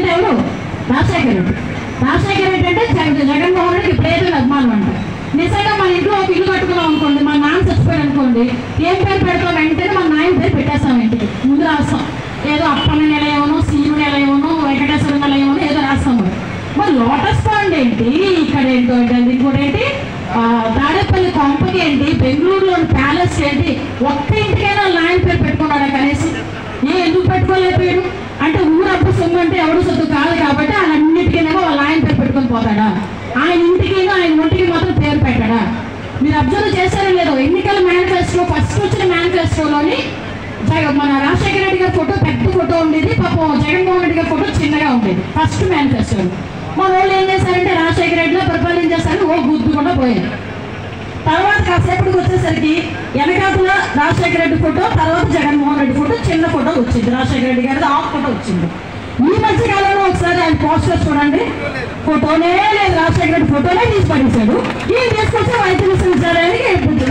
అంటే ఎవరు రాజశేఖర్ రెడ్డి రాజశేఖర్ రెడ్డి అంటే జగ- జగన్మోహన్ రెడ్డి ఇప్పుడు ఏదో అభిమానం అంట నిజంగా మన ఇంట్లో ఒక ఇల్లు కట్టుకున్నాం అనుకోండి మా నాన్న చచ్చిపోయాడు అనుకోండి ఏం పేరు పెడతాం వెంటనే మన నాయన పేరు పెట్టేస్తాం ఇంటికి ముందు రాస్తాం ఏదో అప్పన్న నిలయమను సీను నిలయమను వెంకటేశ్వర నిలయమను ఏదో రాస్తాం మరి మరి లోటస్ పాండ్ ఏంటి ఇక్కడ ఏంటో ఏంటి ఇంకోటి ఏంటి ఆ, తాడేపల్లి కొంపకి ఏంటి బెంగళూరులోని ప్యాలెస్ ఏంటి ఒక్క ఇంటికైనా వాళ్ళ నాయన పేరు పెట్టుకున్నాడా కనీసం ఏ ఎందుకు పెట్టుకోలేకపోయాడు అంటే ఊరప్పు సొమ్ము అంటే ఎవడు సొత్తు కాదు కాబట్టి ఆయన అన్నిటికీనేమో వాళ్ళ ఆయన పేరు పెట్టుకొని పోతాడా ఆయన ఇంటికి ఆయన ఒంటికి మాత్రం పేరు పెట్టాడా మీరు అబ్జర్వ్ చేశారో లేదో ఎన్నికల మేనిఫెస్టో ఫస్ట్ వచ్చిన మేనిఫెస్టోలోని జగ- మన రాజశేఖర రెడ్డి గారి ఫోటో పెద్ద ఫోటో ఉండేది పాపం జగన్మోహన్ రెడ్డి గారి ఫోటో చిన్నగా ఉండేది ఫస్ట్ మేనిఫెస్టో మన వాళ్ళు ఏం చేశారంటే రాజశేఖర రెడ్డిలో పరిపాలించేస్తారు ఓ గుద్దు కూడా పోయారు తర్వాత కాసేపటికి వచ్చేసరికి వెనకాతల రాజశేఖర రెడ్డి ఫోటో తర్వాత జగన్మోహన్ రెడ్డి ఫోటో చిన్న ఫోటో వచ్చింది రాజశేఖర రెడ్డి గారిది ఆఫ్ ఫోటో వచ్చింది ఈ మధ్య కాలంలో ఒకసారి ఆయన పోస్టర్ చూడండి ఫోటోనే లేదు రాజశేఖర రెడ్డి ఫోటోనే తీసి పడేశాడు ఈ తీసుకొచ్చి వైద్య విశ్వవిద్యాలయానికి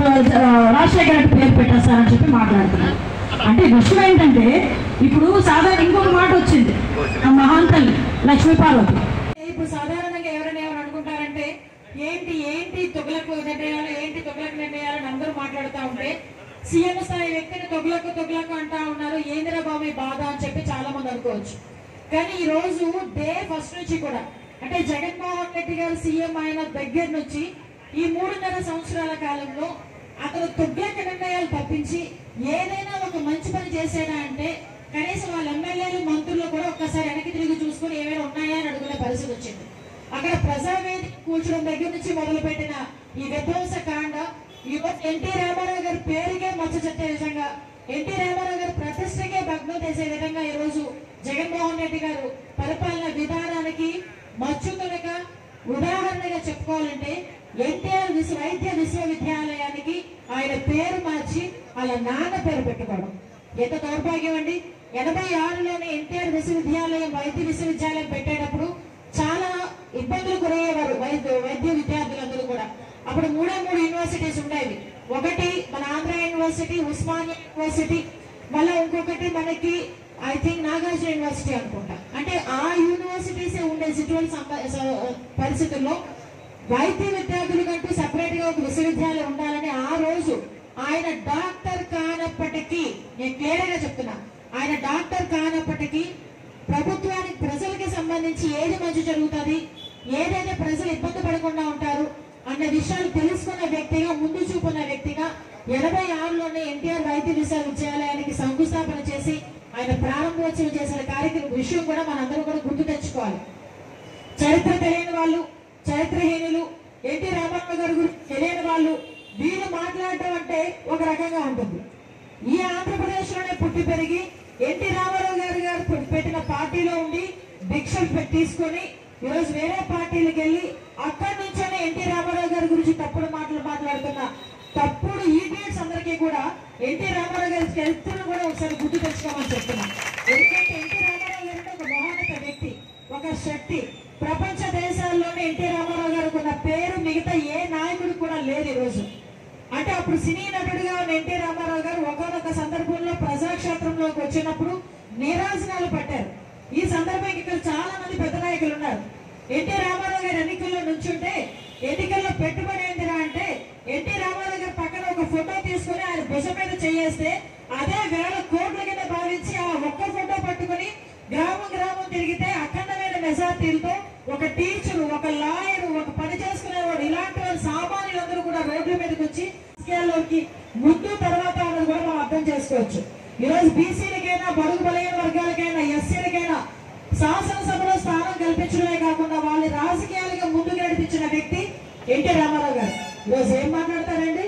ఆ, రాజశేఖర రెడ్డి పేరు పెట్టేస్తారని చెప్పి మాట్లాడుతున్నారు అంటే విషయం ఏంటంటే ఇప్పుడు సాధారణ ఇంకొక మాట వచ్చింది ఆ మహాంతల్లి లక్ష్మీ పార్వతి ఇప్పుడు సాధారణంగా ఎవరైనా ఏమని అనుకుంటారంటే ఏంటి ఏంటి తొగలకు నిర్ణయాలు ఏంటి తొగలకు నిర్ణయాలు అని అందరూ మాట్లాడుతూ ఉంటే సీఎం స్థాయి వ్యక్తిని తొగలకు తొగలకు అంటా ఉన్నారు ఏందిరా బాబు ఈ బాధ అని చెప్పి చాలా మంది అనుకోవచ్చు కానీ ఈ రోజు డే ఫస్ట్ నుంచి కూడా అంటే జగన్మోహన్ రెడ్డి గారు సీఎం అయిన దగ్గర నుంచి ఈ మూడున్నర సంవత్సరాల కాలంలో అతను తుగ్లక నిర్ణయాలు తప్పించి ఏదైనా ఒక మంచి పని చేసేనా అంటే కనీసం వాళ్ళ ఎమ్మెల్యేలు మంత్రులు కూడా ఒక్కసారి వెనక్కి తిరిగి చూసుకొని ఏమైనా ఉన్నాయా అని అడుగునే పరిస్థితి వచ్చింది అక్కడ ప్రజావేదిక కూర్చోడం దగ్గర నుంచి మొదలు పెట్టిన ఈ విధ్వంస కాండ ఈరోజు ఎన్టీ రామారావు గారి పేరుకే మచ్చ చెట్టే విధంగా ఎన్టీ రామారావు గారి ప్రతిష్టకే భగ్నం చేసే విధంగా ఈ రోజు జగన్మోహన్ రెడ్డి గారు పరిపాలన విధానానికి మచ్చుతునక ఉదాహరణగా చెప్పుకోవాలంటే ఎన్టీఆర్ విశ్వ వైద్య విశ్వవిద్యాలయానికి ఆయన పేరు మార్చి వాళ్ళ నాన్న పేరు పెట్టుకోవడం ఎంత దౌర్భాగ్యం అండి ఎనభై ఆరులోనే ఎన్టీఆర్ విశ్వవిద్యాలయం వైద్య విశ్వవిద్యాలయం పెట్టేటప్పుడు చాలా ఇబ్బందులు గురయ్యేవారు వైద్య వైద్య విద్యార్థులందరూ కూడా అప్పుడు మూడే మూడు యూనివర్సిటీస్ ఉండేవి ఒకటి మన ఆంధ్ర యూనివర్సిటీ ఉస్మానియా యూనివర్సిటీ మళ్ళీ ఇంకొకటి మనకి ఐ థింక్ నాగార్జున యూనివర్సిటీ అనుకుంటా అంటే ఆ యూనివర్సిటీస్ ఉండే సిచ్యువేషన్ పరిస్థితుల్లో వైద్య విద్యార్థులకంటూ సెపరేట్ గా ఒక విశ్వవిద్యాలయం ఉండాలని ఆ రోజు ఆయన డాక్టర్ కానప్పటికీ నేను క్లియర్ గా చెప్తున్నా ఆయన డాక్టర్ కానప్పటికీ ప్రభుత్వానికి ప్రజలకి సంబంధించి ఏది మంచి జరుగుతుంది ఏదైతే ప్రజలు ఇబ్బంది పడకుండా ఉంటారు అన్న విషయాలు తెలుసుకున్న వ్యక్తిగా ముందు చూపున్న వ్యక్తిగా ఎనభై ఆరులోనే ఎన్టీఆర్ వైద్య విశ్వవిద్యాలయానికి శంకుస్థాపన చేసి ఆయన ప్రారంభోత్సవం చేసిన కార్యక్రమం విషయం కూడా మనందరం కూడా గుర్తు తెచ్చుకోవాలి చరిత్ర తెలియని వాళ్ళు చరిత్రహీనులు ఎన్టీ రామారావు గారి గురించి తెలియని వాళ్ళు వీళ్ళు మాట్లాడటం అంటే ఒక రకంగా ఉంటుంది ఈ ఆంధ్రప్రదేశ్ లోనే పుట్టి పెరిగి ఎన్టీ రామారావు గారి గారు పె- పెట్టిన పార్టీలో ఉండి భిక్షలు పెట్టి తీసుకొని ఈరోజు వేరే పార్టీలకు వెళ్ళి అక్కడి నుంచోనే ఎన్టీ రామారావు గారి గురించి తప్పుడు మాటలు మాట్లాడుతున్న తప్పుడు ఈడియట్స్ అందరికీ కూడా ఎన్టీ రామారావు గారి చరిత్రను కూడా ఒకసారి గుర్తు తెచ్చుకోమని చెప్తున్నాను ఎందుకంటే ఎన్టీ రామారావు గారు అంటే ఒక మహోన్నత వ్యక్తి ఒక శక్తి ప్రపంచ దేశాల్లోనే ఎన్టీ రామారావు గారికి ఉన్న పేరు మిగతా ఏ నాయకుడికి కూడా లేదు ఈ రోజు అంటే అప్పుడు సినీ నటుడిగా ఉన్న ఎన్టీ రామారావు గారు ఒకనొక సందర్భంలో ప్రజాక్షేత్రంలోకి వచ్చినప్పుడు నీరాజనాలు పట్టారు ఈ సందర్భంగా ఇక్కడ చాలా మంది పెద్ద నాయకులు ఉన్నారు ఎన్టీ రామారావు గారు ఎన్నికల్లో నుంచుంటే ఎన్నికల్లో పెట్టుబడి ఏంటిరా అంటే ఎన్టీ రామారావు గారి పక్కన ఒక ఫోటో తీసుకుని ఆయన భుజం మీద చేయేస్తే అదే వేల కోట్ల కింద భావించి ఆ ఒక్క ఫోటో పట్టుకుని గ్రామం గ్రామం తిరిగితే అఖండమైన మెజార్టీలతో ఒక టీచరు ఒక లాయర్ ఒక పని చేసుకునేవాడు ఇలాంటి వారు సామాన్యులందరూ కూడా రోడ్ల మీదకి వచ్చి రాజకీయాల్లోకి ముందు తర్వాత అన్నది కూడా మనం అర్థం చేసుకోవచ్చు ఈ రోజు బీసీలకైనా బడుగు బలైన వర్గాలకైనా ఎస్సీలకైనా శాసనసభలో స్థానం కల్పించడమే కాకుండా వాళ్ళని రాజకీయాలుగా ముందుకు నడిపించిన వ్యక్తి ఎన్టీ రామారావు గారు ఈరోజు ఏం మాట్లాడతారండి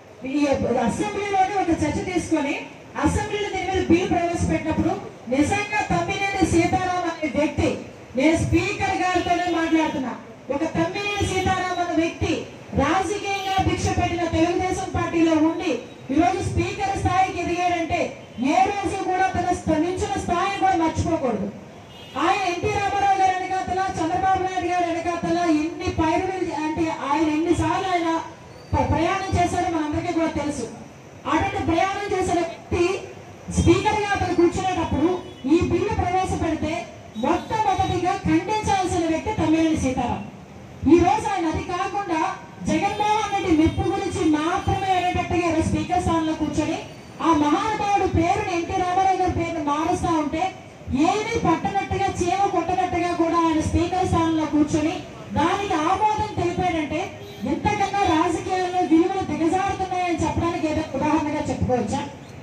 ఈ అసెంబ్లీలోనే ఒక చర్చ తీసుకొని అసెంబ్లీలో దీని మీద బిల్ ప్రవేశపెట్టినప్పుడు నిజంగా తమ్మినేని సీతారాం అనే వ్యక్తి నేను స్పీకర్ గారితోనే మాట్లాడుతున్నా ఒక తమ్మినేని సీతారాం అనే వ్యక్తి రాజకీయంగా భిక్ష పెట్టిన తెలుగుదేశం పార్టీలో ఉండి ఈరోజు స్పీకర్ స్థాయికి ఎదిగాడంటే ఏ రోజు కూడా తన స్థ- నిల్చున్న స్థాయిని కూడా మర్చిపోకూడదు ఆయన ఎన్టీ రామారావు గారు వెనకాతల చంద్రబాబు నాయుడు గారు వెనకాతల ఎన్ని పైరులు అంటే ఆయన ఎన్నిసార్లు ఆయన ప్ర- ప్రయాణం చేశారో మనందరికీ కూడా తెలుసు అటువంటి ప్రయాణం చేసిన వ్యక్తి స్పీకర్ గా అతను కూర్చునేటప్పుడు ఈ బిల్లు ప్రవేశపెడితే మొట్టమొదటిగా ఖండించాల్సిన వ్యక్తి తమ్మినేని సీతారాం ఈ రోజు ఆయన అది కాకుండా జగన్మోహన్ రెడ్డి మెప్పు గురించి మాత్రమే అనేటట్టుగా ఈరోజు స్పీకర్ స్థానంలో కూర్చొని ఆ మహానుభావుడు పేరుని ఎన్టీ రామారావు గారి పేరును మారుస్తా ఉంటే ఏమీ పట్టనట్టుగా చీమ కొట్టనట్టుగా కూడా ఆయన స్పీకర్ స్థానంలో కూర్చొని దానికి ఆమోదం తెలిపాడంటే ఎంతకన్నా రాజకీయాల్లో విలువలు దిగజారుతున్నాయని చెప్పడానికి ఏదో ఉదాహరణగా చెప్పుకోవచ్చా